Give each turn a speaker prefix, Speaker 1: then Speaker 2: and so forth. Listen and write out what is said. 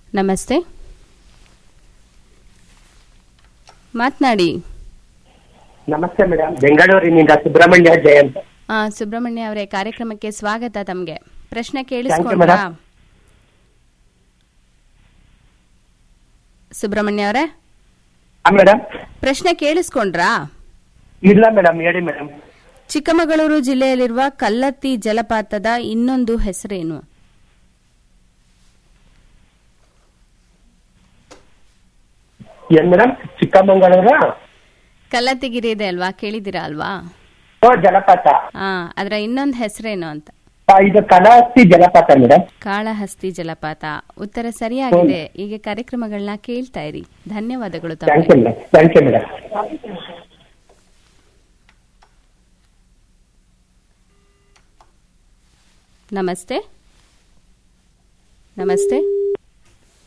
Speaker 1: ನಮಸ್ತೆ ಮಾತನಾಡಿ
Speaker 2: ನಮಸ್ತೆ ಮೇಡಮ್ ಬೆಂಗಳೂರಿನಿಂದ ಸುಬ್ರಹ್ಮಣ್ಯ ಜಯಂತ್
Speaker 1: ಆ, ಸುಬ್ರಹ್ಮಣ್ಯ ಅವರೇ ಕಾರ್ಯಕ್ರಮಕ್ಕೆ ಸ್ವಾಗತ ತಮಗೆ ಪ್ರಶ್ನೆ
Speaker 2: you,
Speaker 1: ಕೇಳಿಸ್ಕೊಂಡ್ರಾ
Speaker 2: madam.
Speaker 1: ಸುಬ್ರಹ್ಮಣ್ಯ ಅವರೇ
Speaker 2: ಮೇಡಮ್
Speaker 1: ಪ್ರಶ್ನೆ ಕೇಳಿಸ್ಕೊಂಡ್ರಾ
Speaker 2: ಇಲ್ಲ ಮೇಡಮ್ ಹೇಳಿ ಮೇಡಮ್
Speaker 1: ಚಿಕ್ಕಮಗಳೂರು ಜಿಲ್ಲೆಯಲ್ಲಿರುವ ಕಲ್ಲತ್ತಿ ಜಲಪಾತದ ಇನ್ನೊಂದು ಹೆಸರೇನು
Speaker 2: ಏನ್ ಮೇಡಮ್ ಚಿಕ್ಕಮಂಗಳೂರು
Speaker 1: ಕಲ್ಲತ್ತಿಗಿರಿ ಇದೆ ಅಲ್ವಾ ಕೇಳಿದಿರಾ ಅಲ್ವಾ
Speaker 2: ಓ ಜಲಪಾತ
Speaker 1: ಆ ಅದರ ಇನ್ನೊಂದು ಹೆಸರೇನು ಅಂತ
Speaker 2: ಆ, ಇದು ಕಲಾಸ್ತಿ ಜಲಪಾತ ಮೇಡಮ್
Speaker 1: ಕಾಳಹಸ್ತಿ ಜಲಪಾತ ಉತ್ತರ ಸರಿಯಾಗಿದೆ ಈಗ ಕಾರ್ಯಕ್ರಮಗಳನ್ನ ಕೇಳ್ತಾ ಇರಿ ಧನ್ಯವಾದಗಳು
Speaker 2: ಥ್ಯಾಂಕ್
Speaker 1: ತಮಗೆ
Speaker 2: you madam thank you madam
Speaker 1: ನಮಸ್ತೆ ನಮಸ್ತೆ